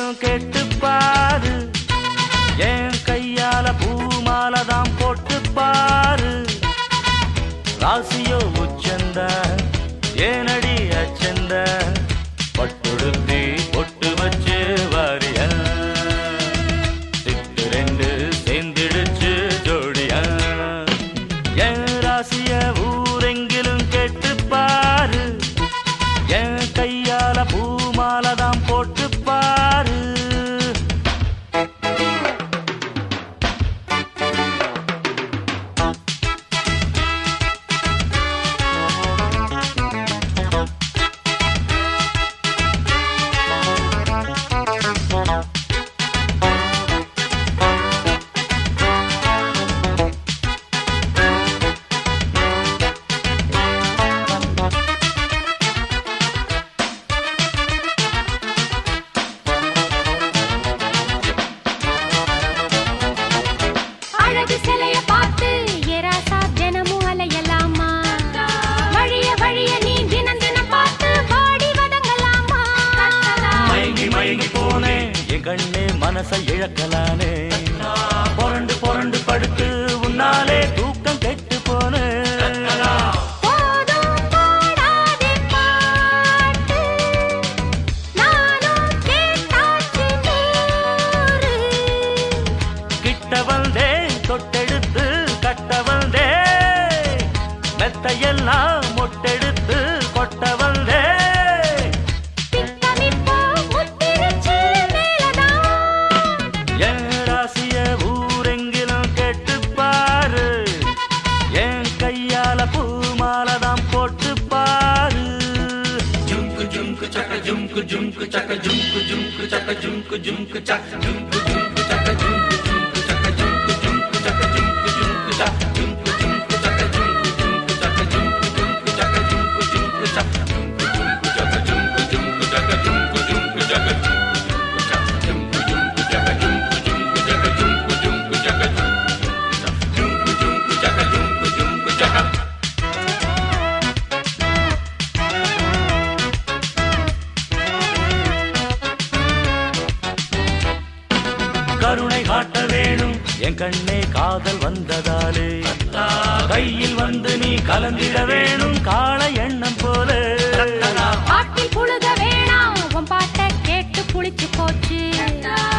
ஊரெங்கிலும் கேட்டு பாரு என் கையால பூமாலை தான் போட்டு பாரு ராசியோ உச்சந்த ஏனடி அச்சந்த பட்டுடுத்தி பொட்டு வச்சு வாரிய சிட்டு ரெண்டு சேர்ந்திடுச்சு ஜோடியா என் ராசிய ஊரெங்கிலும் கேட்டு பாரு என் கையால பூமாலை தான் போட்டு பாரு அழகு சிலைய பார்த்து எராசா தினமும் அலையலாமா வழிய வழிய நீ தினம் தினம் பார்த்து பாடி வதங்கலாமா மயங்கி மயங்கி போனேன் என் கண்ணே மனசை இழக்கலானே புரண்டு புரண்டு படுத்து உன்னாலே தூக்கம் கெட்டு போனேன் போதும் போடாதே பாட்டு நானும் கேட்டாச்சு நூறு கிட்ட வந்தே தொட்டெடுத்து கட்ட வந்தே மெத்தையெல்லாம் மொட்டெடுத்து கொட்ட வந்தே திட்டமிப்போ முத்திருச்சு மேலதான் என் ராசிய ஊரெங்கிலும் கேட்டு பாரு என் கையால பூமாலை தான் போட்டு பாரு Jumku jumku chaka jumku jumku chaka jumku jumku chaka jumku jumku chaka jumku jumku chaka jumku jumku chaka jumku jumku chaka jumku jumku chaka jumku jumku chaka jumku jumku chaka jumku jumku chaka jumku jumku chaka jumku jumku chaka jumku jumku chaka jumku jumku chaka jumku jumku chaka jumku jumku chaka jumku jumku chaka jumku jumku chaka jumku jumku chaka கருணை காட்ட வேணும் என் கண்ணே காதல் வந்ததாலே கையில் வந்து நீ கலந்திட வேணும் கால எண்ணம் போல பாட்டில் புழுக வேணாம் உன் பாட்டை கேட்டு புளிச்சு போச்சு